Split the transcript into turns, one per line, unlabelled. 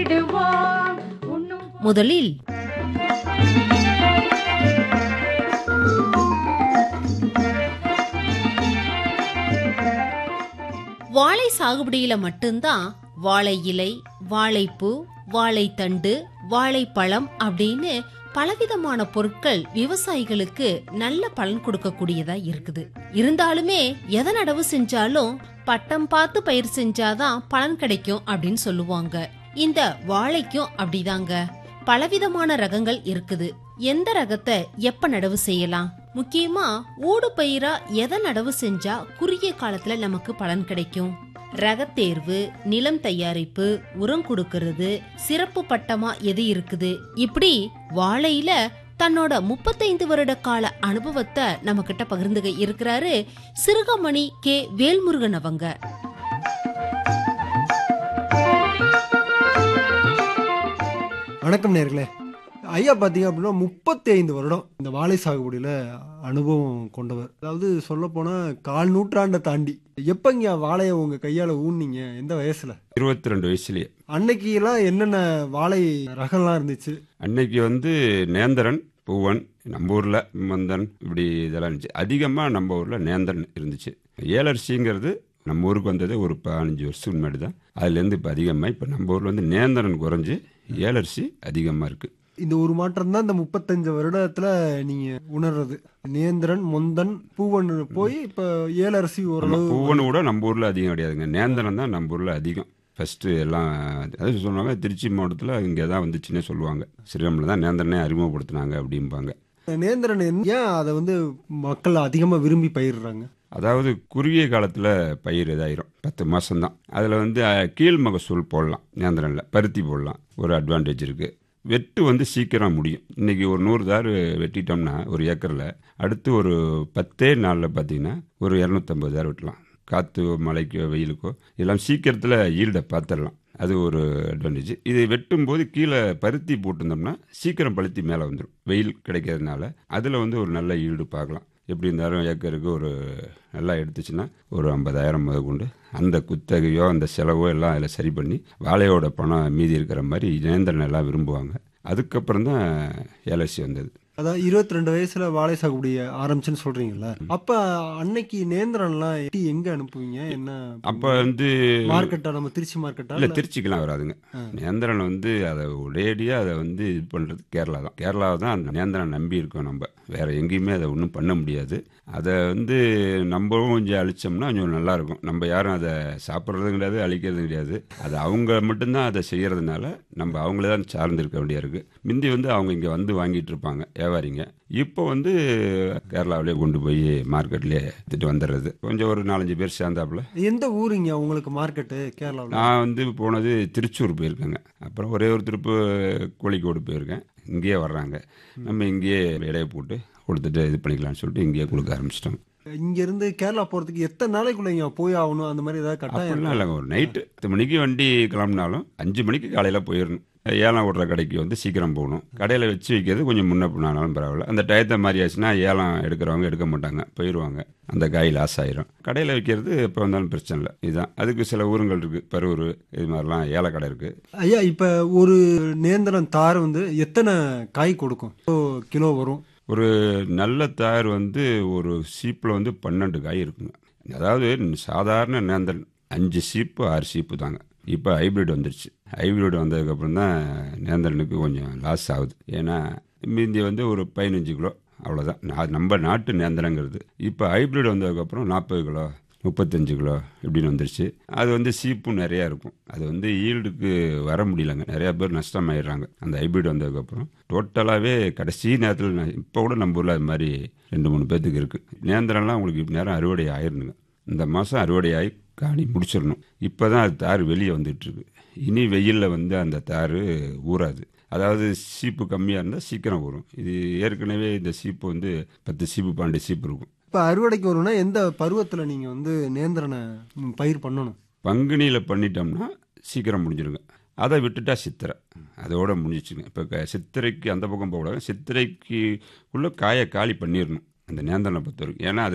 முதலில் வாழை சாகுபடியில மட்டும்தான் வாழை இலை வாழைப்பூ வாழைத்தண்டு வாழைப்பழம் அப்படின்னு பலவிதமான பொருட்கள் விவசாயிகளுக்கு நல்ல பலன் கொடுக்கக்கூடியதா இருக்குது இருந்தாலுமே எதை நடவு செஞ்சாலும் பட்டம் பார்த்து பயிர் செஞ்சாதான் பலன் கிடைக்கும் அப்படின்னு சொல்லுவாங்க இந்த வாழைக்கும் அப்படிதாங்க பலவிதமான ரகங்கள் இருக்குது எந்த ரகத்தை எப்ப நடவு செய்யலாம் முக்கியமா ஊடு பயிரா எதை நடவு செஞ்சா குறுகிய காலத்துல நமக்கு பலன் கிடைக்கும் ரகத்தேர்வு நிலம் தயாரிப்பு உரம் கொடுக்கறது சிறப்பு பட்டமா எது இருக்குது இப்படி வாழையில தன்னோட முப்பத்தைந்து வருட கால அனுபவத்தை நம்ம கிட்ட பகிர்ந்துக இருக்கிறாரு சிறுகமணி கே வேல்முருகன் அவங்க
வணக்கம் நேர்களே ஐயா பார்த்தீங்க அப்படின்னா முப்பத்தி ஐந்து வருடம் இந்த வாழை சாகுபடியில் அனுபவம் கொண்டவர் அதாவது சொல்லப்போனால் கால் நூற்றாண்டை தாண்டி எப்பங்க வாழையை உங்கள் கையால் ஊன்னீங்க எந்த வயசில்
இருபத்தி ரெண்டு வயசுலயே
அன்னைக்கெல்லாம் என்னென்ன வாழை ரகம்லாம் இருந்துச்சு
அன்னைக்கு வந்து நேந்திரன் பூவன் நம்ம ஊர்ல மந்தன் இப்படி இதெல்லாம் இருந்துச்சு அதிகமா நம்ம ஊர்ல நேந்திரன் இருந்துச்சு ஏலரிசிங்கிறது நம்ம ஊருக்கு வந்தது ஒரு பதினஞ்சு வருஷம் முன்னாடி தான் அதுலேருந்து இப்போ அதிகமாக இப்போ நம்ம ஊரில் வந்து நேந்திரன் குறைஞ்சு ஏலரிசி அதிகமாக இருக்குது
இந்த ஒரு மாற்றம் தான் இந்த முப்பத்தஞ்சு வருடத்தில் நீங்கள் உணர்றது நேந்திரன் மொந்தன் பூவன் போய் இப்போ ஏலரசி ஓரளவு
பூவன் கூட நம்ம ஊரில் அதிகம் கிடையாதுங்க நேந்திரன் தான் நம்ம ஊரில் அதிகம் ஃபஸ்ட்டு எல்லாம் அதாவது சொன்னாங்க திருச்சி மாவட்டத்தில் இங்கே தான் வந்துச்சுன்னே சொல்லுவாங்க ஸ்ரீரமில் தான் நேந்திரனே அறிமுகப்படுத்தினாங்க அப்படிம்பாங்க
நேந்திரன் ஏன் அதை வந்து மக்கள் அதிகமாக விரும்பி பயிர்றாங்க
அதாவது குறுகிய காலத்தில் பயிர் இதாயிரும் பத்து மாதம்தான் அதில் வந்து அஹ், கீழ் மகசூல் போடலாம் நேந்திரனில் பருத்தி போடலாம் ஒரு அட்வான்டேஜ் இருக்குது வெட்டு வந்து சீக்கிரம் முடியும் இன்றைக்கி ஒரு நூறு தார் வெட்டிட்டோம்னா ஒரு ஏக்கரில் அடுத்து ஒரு பத்தே நாளில் பார்த்தீங்கன்னா ஒரு இரநூத்தம்பது தார் வெட்டலாம் காற்று மழைக்கோ வெயிலுக்கோ எல்லாம் சீக்கிரத்தில் ஈல்டை பார்த்துடலாம் அது ஒரு அட்வான்டேஜ் இது வெட்டும்போது கீழே பருத்தி போட்டிருந்தோம்னா சீக்கிரம் பழுத்தி மேலே வந்துடும் வெயில் கிடைக்கிறதுனால அதில் வந்து ஒரு நல்ல ஈல்டு பார்க்கலாம் எப்படி இருந்தாலும் ஏக்கருக்கு ஒரு நல்லா எடுத்துச்சுன்னா ஒரு ஐம்பதாயிரம் முத கொண்டு அந்த குத்தகையோ அந்த செலவோ எல்லாம் அதில் சரி பண்ணி வாழையோட பணம் மீதி இருக்கிற மாதிரி நேந்திரன் எல்லாம் விரும்புவாங்க அதுக்கப்புறம் தான் ஏலசி வந்தது
அதான் இருபத்தி ரெண்டு வயசுல வாழை சாகுபடி ஆரம்பிச்சுன்னு சொல்றீங்கல்ல அப்ப அன்னைக்கு நேந்திரன்லாம் எப்படி எங்க அனுப்புவீங்க என்ன
அப்போ வந்து
மார்க்கெட்டா நம்ம திருச்சி மார்க்கெட்டா
இல்லை
இல்ல-
திருச்சிக்கெல்லாம் வராதுங்க நேந்திரன் வந்து அதை ஒரேடியாக அதை வந்து இது பண்ணுறது கேரளா தான் கேரளா தான் அந்த நேந்திரன் நம்பி இருக்கோம் நம்ம வேற எங்கேயுமே அதை ஒன்றும் பண்ண முடியாது அதை வந்து நம்மளும் கொஞ்சம் அழிச்சோம்னா கொஞ்சம் நல்லா இருக்கும் நம்ம யாரும் அதை சாப்பிட்றதும் கிடையாது அழிக்கிறதும் கிடையாது அது அவங்க மட்டும்தான் அதை செய்யறதுனால நம்ம அவங்கள தான் சார்ந்து இருக்க வேண்டியா இருக்கு முந்தி வந்து அவங்க இங்கே வந்து வாங்கிட்டு இருப்பாங்க வியாபாரிங்க இப்போ வந்து கேரளாவிலே கொண்டு போய் மார்க்கெட்லேயே எடுத்துட்டு வந்துடுறது கொஞ்சம் ஒரு நாலஞ்சு பேர் சேர்ந்தாப்புல
எந்த ஊருங்க உங்களுக்கு மார்க்கெட்டு கேரளாவில்
நான் வந்து போனது திருச்சூர் போயிருக்கேங்க அப்புறம் ஒரே ஒரு திருப்பு கோழிக்கோடு போயிருக்கேன் இங்கேயே வர்றாங்க நம்ம இங்கேயே இடைய போட்டு கொடுத்துட்டு இது பண்ணிக்கலாம்னு சொல்லிட்டு இங்கேயே கொடுக்க ஆரம்பிச்சிட்டோம்
இங்க இருந்து கேரளா போறதுக்கு எத்தனை நாளைக்குள்ள இங்க போய் ஆகணும் அந்த மாதிரி ஏதாவது கட்டாயம்
அப்படிலாம் இல்லைங்க ஒரு நைட்டு பத்து மணிக்கு வண்டி கிளம்புனாலும் அஞ்சு மணிக்கு காலையில் போயிடணும் ஏலம் விடுற கடைக்கு வந்து சீக்கிரம் போகணும் கடையில் வச்சு வைக்கிறது கொஞ்சம் முன்ன பின்னாலும் பரவாயில்ல அந்த டயத்தை மாதிரி ஆச்சுன்னா ஏலம் எடுக்கிறவங்க எடுக்க மாட்டாங்க போயிடுவாங்க அந்த காய் லாஸ் ஆயிரும் கடையில் வைக்கிறது எப்போ வந்தாலும் பிரச்சனை இல்லை இதுதான் அதுக்கு சில ஊருங்கள் இருக்குது பருவூர் இது மாதிரிலாம் ஏலக்கடை இருக்குது
ஐயா இப்ப ஒரு நேந்திரன் தார் வந்து எத்தனை காய் கொடுக்கும் இப்போ கிலோ வரும்
ஒரு நல்ல தார் வந்து ஒரு சீப்பில் வந்து பன்னெண்டு காய் இருக்குங்க அதாவது சாதாரண நேந்திரன் அஞ்சு சீப்பு ஆறு சீப்பு தாங்க இப்போ ஹைபிரிட் வந்துருச்சு ஹைபிரிட் வந்ததுக்கப்புறம் தான் நேந்திரனுக்கு கொஞ்சம் லாஸ் ஆகுது ஏன்னா மீந்தி வந்து ஒரு பதினஞ்சு கிலோ அவ்வளோதான் நான் நம்ம நாட்டு நேந்திரங்கிறது இப்போ ஹைபிரிட் வந்ததுக்கப்புறம் நாற்பது கிலோ முப்பத்தஞ்சு கிலோ இப்படின்னு வந்துருச்சு அது வந்து சீப்பும் நிறையா இருக்கும் அது வந்து ஈல்டுக்கு வர முடியலங்க நிறையா பேர் நஷ்டமாயிடுறாங்க அந்த ஹைபிரிட் வந்ததுக்கப்புறம் டோட்டலாகவே கடைசி நேரத்தில் இப்போ கூட நம்ம ஊரில் அது மாதிரி ரெண்டு மூணு பேர்த்துக்கு இருக்குது நேந்திரம்லாம் உங்களுக்கு நேரம் அறுவடை ஆயிருந்துங்க இந்த மாதம் அறுவடை ஆகி காணி முடிச்சிடணும் இப்போ தான் அது தார் வெளியே வந்துட்டு இருக்கு இனி வெயிலில் வந்து அந்த தார் ஊறாது அதாவது சீப்பு கம்மியாக இருந்தால் சீக்கிரம் ஊறும் இது ஏற்கனவே இந்த சீப்பு வந்து பத்து சீப்பு பன்னெண்டு சீப்பு இருக்கும்
இப்ப அறுவடைக்கு வரும்னா எந்த பருவத்துல நீங்க வந்து நேந்திரனை ம், பயிர் பண்ணணும்
பங்குனியில் பண்ணிட்டோம்னா சீக்கிரம் முடிஞ்சிருங்க அதை விட்டுட்டா சித்திரை அதோட முடிஞ்சிச்சுங்க இப்போ க சித்திரைக்கு அந்த பக்கம் போகக்கூடாது சித்திரைக்கு உள்ள காயை காலி பண்ணிடணும் அந்த நேந்திரனை பொறுத்த வரைக்கும் ஏன்னா அது